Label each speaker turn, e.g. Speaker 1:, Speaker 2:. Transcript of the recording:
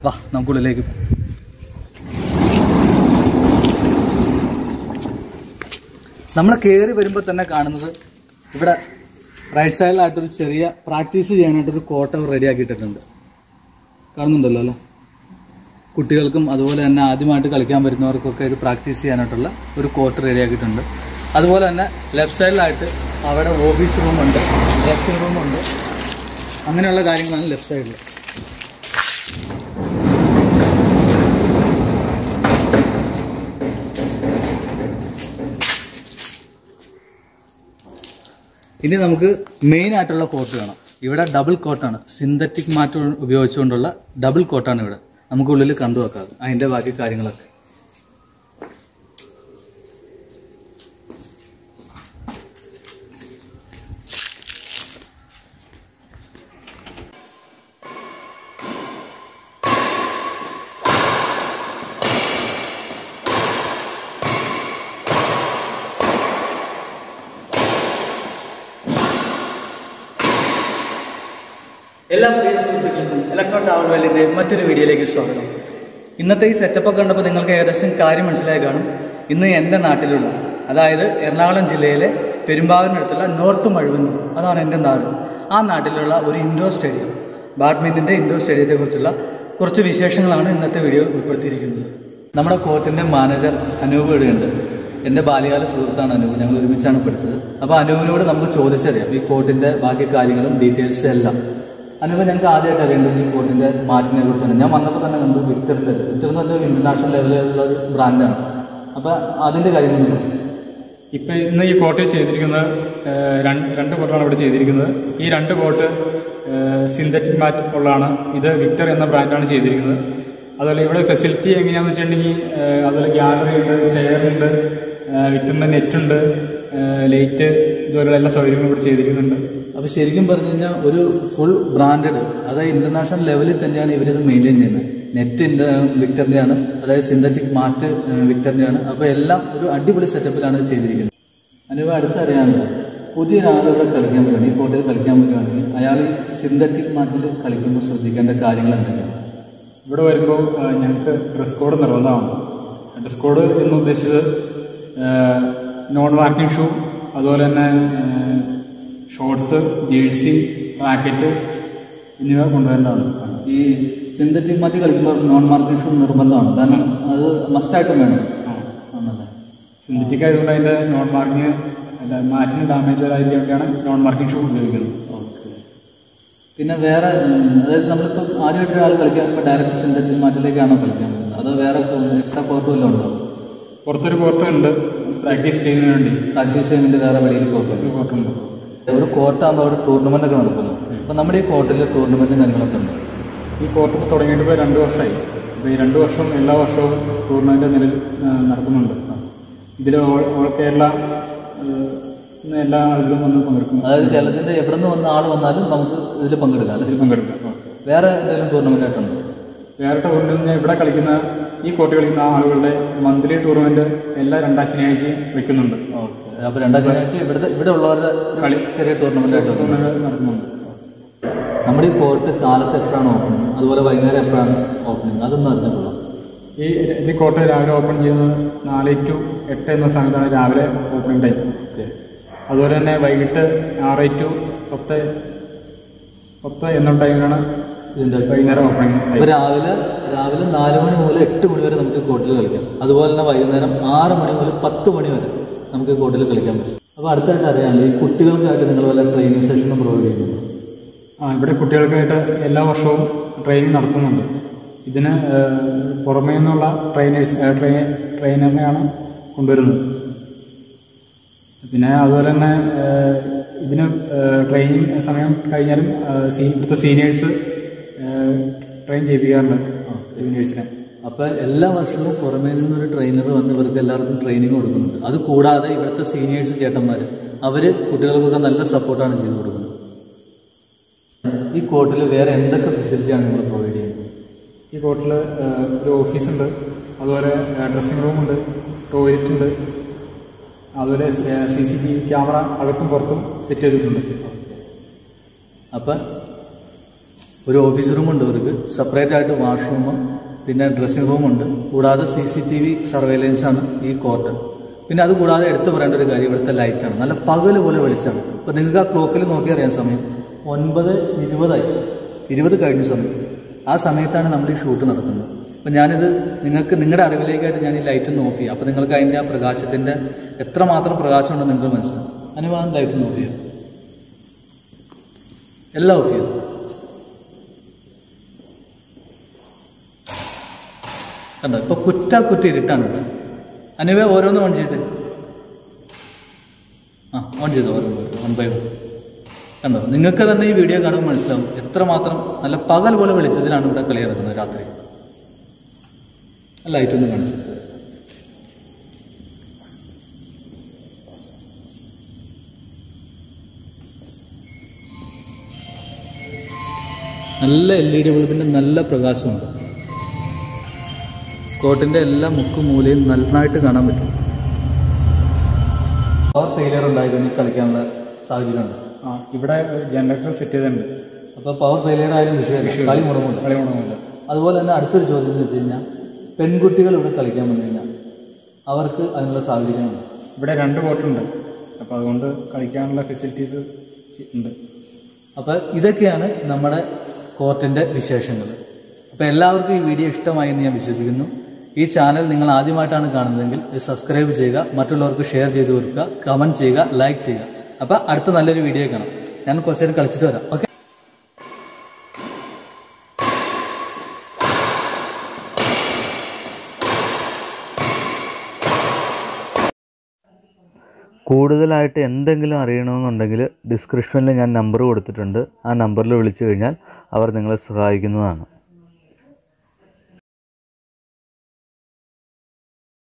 Speaker 1: വാ നമുക്കുള്ളിലേക്ക് പോകാം നമ്മൾ കയറി വരുമ്പോൾ തന്നെ കാണുന്നത് ഇവിടെ റൈറ്റ് സൈഡിലായിട്ടൊരു ചെറിയ പ്രാക്ടീസ് ചെയ്യാനായിട്ടൊരു കോട്ട റെഡിയാക്കിയിട്ടുണ്ട് കാണുന്നുണ്ടല്ലോ അല്ലേ കുട്ടികൾക്കും അതുപോലെ തന്നെ ആദ്യമായിട്ട് കളിക്കാൻ വരുന്നവർക്കൊക്കെ ഇത് പ്രാക്ടീസ് ചെയ്യാനായിട്ടുള്ള ഒരു കോർട്ട് റെഡിയാക്കിയിട്ടുണ്ട് അതുപോലെ തന്നെ ലെഫ്റ്റ് സൈഡിലായിട്ട് അവിടെ ഓഫീസ് റൂമുണ്ട് ഡ്രസ്സിംഗ് റൂമുണ്ട് അങ്ങനെയുള്ള കാര്യങ്ങളാണ് ലെഫ്റ്റ് സൈഡിൽ ഇനി നമുക്ക് മെയിൻ ആയിട്ടുള്ള കോട്ട് കാണാം ഇവിടെ ഡബിൾ കോട്ടാണ് സിന്തറ്റിക് മാറ്റ് ഉപയോഗിച്ചുകൊണ്ടുള്ള ഡബിൾ കോട്ടാണ് ഇവിടെ നമുക്ക് ഉള്ളിൽ കണ്ടു വെക്കാം അതിന്റെ ബാക്കി കാര്യങ്ങളൊക്കെ എല്ലാ പ്രിയ സുഹൃത്തുക്കൾക്കും ഇലക്ട്രോ ട്രാവൽ വേലിന്റെ മറ്റൊരു വീഡിയോയിലേക്ക് സ്വാഗതം ഇന്നത്തെ ഈ സെറ്റപ്പ് ഒക്കെ കണ്ടപ്പോൾ നിങ്ങൾക്ക് ഏകദേശം കാര്യം മനസ്സിലായി കാണും ഇന്ന് എൻ്റെ നാട്ടിലുള്ള അതായത് എറണാകുളം ജില്ലയിലെ പെരുമ്പാവൂരിനടുത്തുള്ള നോർത്ത് മഴുവന്നൂർ അതാണ് എൻ്റെ നാട് ആ നാട്ടിലുള്ള ഒരു ഇൻഡോർ സ്റ്റേഡിയം ബാഡ്മിൻ്റൻ്റെ ഇൻഡോർ സ്റ്റേഡിയത്തെക്കുറിച്ചുള്ള കുറച്ച് വിശേഷങ്ങളാണ് ഇന്നത്തെ വീഡിയോയിൽ ഉൾപ്പെടുത്തിയിരിക്കുന്നത് നമ്മുടെ കോർട്ടിൻ്റെ മാനേജർ അനൂപ് ഇവിടെയുണ്ട് എൻ്റെ ബാല്യകാല സുഹൃത്താണ് അനൂപ് ഞങ്ങൾ ഒരുമിച്ചാണ് പഠിച്ചത് അപ്പോൾ അനൂപിനോട് നമുക്ക് ചോദിച്ചറിയാം ഈ കോർട്ടിൻ്റെ ബാക്കി കാര്യങ്ങളും ഡീറ്റെയിൽസും എല്ലാം അനൂപ് ഞങ്ങൾക്ക് ആദ്യമായിട്ട് അറിയേണ്ടത് ഈ കോർട്ടിൻ്റെ മാറ്റിനെ കുറിച്ചാണ് ഞാൻ വന്നപ്പോൾ തന്നെ കണ്ടു വിക്ടറിൻ്റെ വിക്ടർ എന്ന് പറഞ്ഞാൽ ഇന്റർനാഷണൽ ലെവലിലുള്ള ഒരു ബ്രാൻഡാണ് അപ്പോൾ അതിൻ്റെ കാര്യങ്ങൾ
Speaker 2: ഇപ്പം ഇന്ന് ഈ കോട്ട് ചെയ്തിരിക്കുന്നത് ഏഹ്, രണ്ട് രണ്ട് കോട്ടാണ് ഇവിടെ ചെയ്തിരിക്കുന്നത് ഈ രണ്ട് കോട്ട് സിന്തറ്റിക് മാറ്റ് ഉള്ളതാണ് ഇത് വിക്ടർ എന്ന ബ്രാൻഡാണ് ചെയ്തിരിക്കുന്നത് അതുപോലെ ഇവിടെ ഫെസിലിറ്റി എങ്ങനെയാണെന്ന് വെച്ചിട്ടുണ്ടെങ്കിൽ ഏഹ്, അതുപോലെ ഗ്യാലറി ഉണ്ട് ചെയറുണ്ട് വിക്ടറിൻ്റെ നെറ്റുണ്ട് ലൈറ്റ് ഇതുപോലുള്ള എല്ലാ സൗകര്യങ്ങളും ഇവിടെ ചെയ്തിരിക്കുന്നുണ്ട്
Speaker 1: അപ്പോൾ ശരിക്കും പറഞ്ഞു കഴിഞ്ഞാൽ ഒരു ഫുൾ ബ്രാൻഡഡ് അതായത് ഇന്റർനാഷണൽ ലെവലിൽ തന്നെയാണ് ഇവരിത് മെയിൻറ്റെയിൻ ചെയ്യുന്നത് നെറ്റ് വിക്ടറിൻ്റെയാണ് അതായത് സിന്തറ്റിക് മാറ്റ് വിക്ടറിൻ്റെയാണ് അപ്പോൾ എല്ലാം ഒരു അടിപൊളി സെറ്റപ്പിലാണ് ഇത് ചെയ്തിരിക്കുന്നത് അനുഭവം അടുത്തറിയാമല്ലോ പുതിയൊരാൾ ഇവിടെ കളിക്കാൻ പറ്റുകയാണ് ഈ കോട്ടയിൽ കളിക്കാൻ പറ്റുകയാണെങ്കിൽ അയാൾ സിന്തറ്റിക് മാറ്റിൽ കളിക്കുമ്പോൾ ശ്രദ്ധിക്കേണ്ട കാര്യങ്ങൾ എന്തൊക്കെയാണ്
Speaker 2: ഇവിടെ വരുമ്പോൾ ഏഹ്, ഞങ്ങൾക്ക് ഡ്രസ് കോഡ് നിർബന്ധമാണ് ഡ്രസ് കോഡ് എന്ന് ഉദ്ദേശിച്ചത് നോൺ വാർക്കിംഗ് ഷൂ അതുപോലെ തന്നെ ഷോർട്സ് ജേഴ്സി റാക്കറ്റ് എന്നിവ കൊണ്ടുവരേണ്ടതാണ്
Speaker 1: ഈ സിന്തറ്റിക് മാറ്റി കളിക്കുമ്പോൾ നോൺ മാർക്കിംഗ് ഷൂ നിർബന്ധമാണ് കാരണം അത് മസ്റ്റായിട്ടും വേണം ആണല്ലേ
Speaker 2: സിന്തറ്റിക് ആയതുകൊണ്ട് അതിൻ്റെ നോൺ മാർക്കിങ് അല്ല മാറ്റിന് ഡാമേജ് വരാതിരിക്കൊക്കെയാണ് നോൺ മാർക്കിംഗ് ഷൂ ഉപയോഗിക്കുന്നത്
Speaker 1: ഓക്കെ പിന്നെ വേറെ ഉം, അതായത് നമ്മളിപ്പോൾ ആദ്യമായിട്ട് ഒരാൾ കളിക്കാൻ ഇപ്പോൾ ഡയറക്റ്റ് സിന്തറ്റിക് മാറ്റിലേക്കാണോ കളിക്കാൻ പറ്റുന്നത് അതോ വേറെ എക്സ്ട്രാ കോർട്ട് വല്ലതും ഉണ്ടോ
Speaker 2: പുറത്തൊരു കോർട്ട് ഉണ്ട് പ്രാക്ടീസ് ചെയ്യുന്നതിന് വേണ്ടി
Speaker 1: പ്രാക്ടീസ് ചെയ്യാൻ വേണ്ടി വേറെ വെളിയിൽ കോർട്ട്
Speaker 2: ഒരു കോർട്ടുണ്ട്
Speaker 1: ഒരു കോർട്ടാകുമ്പോൾ അവിടെ ടൂർണമെൻ്റ് ഒക്കെ നടക്കുന്നു അപ്പോൾ നമ്മുടെ ഈ കോർട്ടിൽ ടൂർണമെൻറ്റും കാര്യങ്ങളൊക്കെ ഉണ്ട്
Speaker 2: ഈ കോർട്ട് ഇപ്പോൾ തുടങ്ങിയിട്ട് ഇപ്പോൾ രണ്ട് വർഷമായി അപ്പോൾ ഈ രണ്ട് വർഷം എല്ലാ വർഷവും ടൂർണമെൻറ്റ് നിലവിൽ ആ, നടക്കുന്നുണ്ട് ഇതിൽ ഓൾ ഓൾ കേരള ആ, ഇന്ന് എല്ലാ ആളുകളും വന്ന് പങ്കെടുക്കും
Speaker 1: അതായത് കേരളത്തിൻ്റെ എവിടെ നിന്ന് വന്ന ആൾ വന്നാലും നമുക്ക് ഇതിൽ പങ്കെടുക്കാം അല്ലേ
Speaker 2: ഇതിൽ പങ്കെടുക്കാം
Speaker 1: വേറെ എന്തെങ്കിലും ടൂർണമെൻ്റ് ആയിട്ടുണ്ട്
Speaker 2: വേറെ ടൂർണമെൻറ്റ് ഇവിടെ കളിക്കുന്ന ഈ കോർട്ട് കളിക്കുന്ന ആളുകളുടെ മന്ത്ലി ടൂർണമെൻറ്റ് എല്ലാ രണ്ടാം ശനിയാഴ്ചയും വെക്കുന്നുണ്ട്
Speaker 1: ഓക്കെ അപ്പോൾ രണ്ടാം ശനിയാഴ്ച ഇവിടുത്തെ ഇവിടെ ഉള്ളവരുടെ കളി ചെറിയ ടൂർണമെൻ്റ് ആയിട്ടുണ്ട്
Speaker 2: ടൂർണമെൻറ്റ് നടക്കുന്നുണ്ട്
Speaker 1: നമ്മുടെ ഈ കോർട്ട് കാലത്ത് എപ്പോഴാണ് ഓപ്പണിംഗ് അതുപോലെ വൈകുന്നേരം എപ്പോഴാണ് ഓപ്പണിംഗ് അതൊന്നും അറിഞ്ഞിട്ടുള്ളൂ
Speaker 2: ഈ ഇത് കോട്ട രാവിലെ ഓപ്പൺ ചെയ്യുന്നത് നാല് ടു എട്ട് എന്ന സമയത്താണ് രാവിലെ ഓപ്പണിംഗ് ടൈം
Speaker 1: ഓക്കെ
Speaker 2: അതുപോലെ തന്നെ വൈകിട്ട് ആറ് ടു പത്ത് പത്ത് എന്ന ടൈമിലാണ്
Speaker 1: ഇതിൻ്റെ
Speaker 2: വൈകുന്നേരം ഓപ്പണിംഗ് ടൈം
Speaker 1: അപ്പോൾ രാവിലെ രാവിലെ നാല് മണി മുതൽ എട്ട് മണി വരെ നമുക്ക് കോർട്ടിൽ കളിക്കാം അതുപോലെ തന്നെ വൈകുന്നേരം ആറ് മണി മുതൽ പത്ത് മണി വരെ നമുക്ക് കോർട്ടിൽ കളിക്കാൻ പറ്റും അപ്പോൾ അടുത്തായിട്ട് അറിയാമല്ലോ ഈ കുട്ടികൾക്കായിട്ട് നിങ്ങൾ വല്ല ട്രെയിനിങ് സെഷനും പ്രൊവൈഡ് ചെയ്യുന്നുണ്ട്
Speaker 2: ആ ഇവിടെ കുട്ടികൾക്കായിട്ട് എല്ലാ വർഷവും ട്രെയിനിങ് നടത്തുന്നുണ്ട് ഇതിന് ഏഹ്, പുറമേ നിന്നുള്ള ട്രെയിനേഴ്സ് ഏഹ്, ട്രെയിൻ ട്രെയിനറിനെയാണ് കൊണ്ടുവരുന്നത് പിന്നെ അതുപോലെ തന്നെ ഏഹ്, ഇതിന് ട്രെയിനിങ് സമയം കഴിഞ്ഞാലും ഏഹ്, സീ- ഇവിടുത്തെ സീനിയേഴ്സ് ട്രെയിൻ ചെയ്യിപ്പിക്കാറുണ്ട് ജൂനിയേഴ്സിനെ
Speaker 1: അപ്പോൾ എല്ലാ വർഷവും പുറമേ നിന്നൊരു ട്രെയിനർ വന്ന് ഇവർക്ക് എല്ലാവർക്കും ട്രെയിനിങ് കൊടുക്കുന്നുണ്ട് അത് കൂടാതെ ഇവിടുത്തെ സീനിയേഴ്സ് ചേട്ടന്മാർ അവർ കുട്ടികൾക്കൊക്കെ നല്ല സപ്പോർട്ടാണ് ചെയ്തു കൊടുക്കുന്നത് ഈ കോർട്ടിൽ വേറെ എന്തൊക്കെ ഫെസിലിറ്റിയാണ് നിങ്ങൾ പ്രൊവൈഡ് ചെയ്യുന്നത്
Speaker 2: ഈ കോർട്ടിൽ ഒരു ഓഫീസുണ്ട് അതുപോലെ ഡ്രസ്സിംഗ് റൂമുണ്ട് ടോയ്ലറ്റ് ഉണ്ട് അതുപോലെ C C T V camera അകത്തും പുറത്തും സെറ്റ് ചെയ്തിട്ടുണ്ട്
Speaker 1: അപ്പം ഒരു ഓഫീസ് റൂമുണ്ട് ഇവർക്ക് സെപ്പറേറ്റ് ആയിട്ട് വാഷ്റൂമും പിന്നെ ഡ്രസ്സിംഗ് റൂമുണ്ട് കൂടാതെ C C T V surveillance ആണ് ഈ കോർട്ട് പിന്നെ അത് കൂടാതെ എടുത്തു പറയേണ്ട ഒരു കാര്യം ഇവിടുത്തെ ലൈറ്റാണ് നല്ല പകല് പോലെ വെളിച്ചാണ് ഇപ്പം നിങ്ങൾക്ക് ആ ക്ലോക്കിൽ നോക്കി അറിയാൻ സമയം ഒൻപത് ഇരുപതായി ഇരുപത് കഴിഞ്ഞ സമയം ആ സമയത്താണ് നമ്മുടെ ഈ ഷൂട്ട് നടക്കുന്നത് അപ്പം ഞാനിത് നിങ്ങൾക്ക് നിങ്ങളുടെ അറിവിലേക്കായിട്ട് ഞാൻ ഈ ലൈറ്റ് ഒന്ന് ഓഫ് ചെയ്യാം അപ്പം നിങ്ങൾക്ക് അതിൻ്റെ ആ പ്രകാശത്തിൻ്റെ എത്രമാത്രം പ്രകാശം ഉണ്ടെന്ന് നിങ്ങൾക്ക് മനസ്സിലാവും അനുവാദം ലൈറ്റ് ഒന്ന് ഓഫ് ചെയ്യാം എല്ലാം ഓഫ് ചെയ്തു കണ്ടോ ഇപ്പൊ കുറ്റ കുറ്റ ഇരുട്ടാണ് ഇവിടെ അനുവേ ഓരോന്നും ഓൺ ചെയ്ത് ആ ഓൺ ചെയ്തു ഓരോന്ന് വൺ ബൈ വൺ കണ്ടോ നിങ്ങൾക്ക് തന്നെ ഈ വീഡിയോ കാണുമ്പോൾ മനസ്സിലാവും എത്രമാത്രം നല്ല പകൽ പോലെ വെളിച്ചത്തിലാണ് ഇവിടെ കളി നടക്കുന്നത് രാത്രി ലൈറ്റ് ഒന്ന് കാണിച്ചു നല്ല എൽ ഇ ഡി ബൾബിന്റെ നല്ല പ്രകാശമുണ്ട് കോട്ടിന്റെ എല്ലാ മുക്കും മൂലയും നന്നായിട്ട് കാണാൻ പറ്റും പവർ ഫെയിലിയർ ഉണ്ടായിരുന്നു കളിക്കാനുള്ള സാഹചര്യമുണ്ട്
Speaker 2: ആ ഇവിടെ ജനറേറ്റർ സെറ്റ് ചെയ്തിട്ടുണ്ട്
Speaker 1: അപ്പോൾ പവർ ഫെയിലിയർ ആയാലും വിഷയമില്ല കളി മുടങ്ങില്ല
Speaker 2: കളി ഗുണമില്ല
Speaker 1: അതുപോലെ തന്നെ അടുത്തൊരു ചോദ്യം എന്ന് വെച്ച് കഴിഞ്ഞാൽ പെൺകുട്ടികൾ ഇവിടെ കളിക്കാൻ വന്നു കഴിഞ്ഞാൽ അവർക്ക് അതിനുള്ള സാഹചര്യമുണ്ട്
Speaker 2: ഇവിടെ രണ്ട് കോർട്ടുണ്ട് അപ്പോൾ അതുകൊണ്ട് കളിക്കാനുള്ള ഫെസിലിറ്റീസ് ഉണ്ട്
Speaker 1: അപ്പോൾ ഇതൊക്കെയാണ് നമ്മുടെ കോർട്ടിൻ്റെ വിശേഷങ്ങൾ അപ്പോൾ എല്ലാവർക്കും ഈ വീഡിയോ ഇഷ്ടമായി എന്ന് ഞാൻ വിശ്വസിക്കുന്നു ഈ ചാനൽ നിങ്ങൾ ആദ്യമായിട്ടാണ് കാണുന്നതെങ്കിൽ ഇത് സബ്സ്ക്രൈബ് ചെയ്യുക മറ്റുള്ളവർക്ക് ഷെയർ ചെയ്ത് കൊടുക്കുക കമൻറ്റ് ചെയ്യുക ലൈക്ക് ചെയ്യുക അപ്പോൾ അടുത്ത നല്ലൊരു വീഡിയോ കാണാം ഞാൻ കുറച്ച് നേരം കളിച്ചിട്ട് വരാം ഓക്കെ
Speaker 3: കൂടുതലായിട്ട് എന്തെങ്കിലും അറിയണമെന്നുണ്ടെങ്കിൽ ഡിസ്ക്രിപ്ഷനിൽ ഞാൻ നമ്പർ കൊടുത്തിട്ടുണ്ട് ആ നമ്പറിൽ വിളിച്ചു കഴിഞ്ഞാൽ അവർ നിങ്ങളെ സഹായിക്കുന്നതാണ്